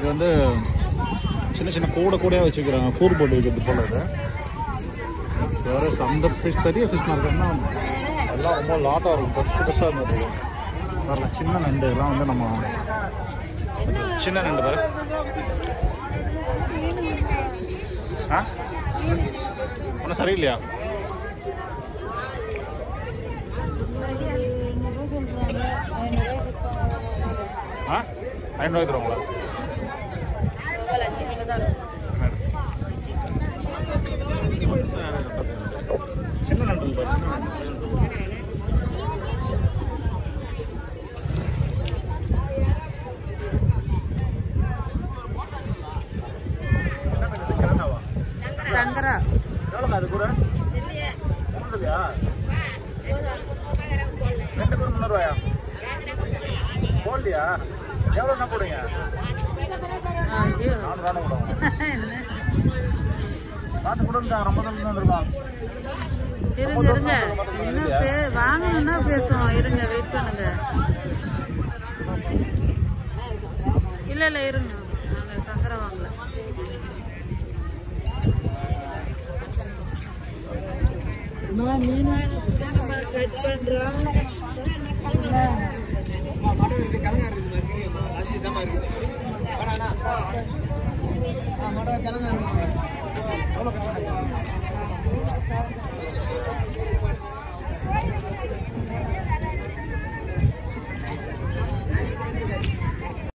வந்து சின்ன சின்ன கூட கூடையாக வச்சுக்கிறாங்க கூறு போட்டு வைக்கிறது போல இது வேறு அந்த ஃபிஷ் பெரிய ஃபிஷ் மார்க்கெட்னா எல்லாம் ரொம்ப லாட்டாக இருக்கும் பெருசு பெருசாக இருந்தது வரல சின்ன நண்டு எல்லாம் வந்து நம்ம சின்ன நண்டு பாரு ஆ ஒன்றும் சரியில்லையா ஆ ஐநூறுவாய்க்கு தருவாங்களா சின்ன நண்டு பாரு சின்ன நண்டு சங்கரா எவ்வளோ அது கூட முந்நூறுலையா ரெண்டு கூட முந்நூறுவாயா போடலையா எவ்வளோண்ணா போடுங்க ஐயோ நானூறு தானே போடுவோம் என்ன பார்த்து கொடுங்க ரொம்ப தூரம் வந்துருக்கோம் இருங்க இருங்க இன்னும் பே வாங்கணும்னா பேசுவோம் இருங்க வெயிட் பண்ணுங்க இல்ல இல்ல இருங்க நாங்க சங்கரா வாங்கல எவ்வளோ கட்டணும்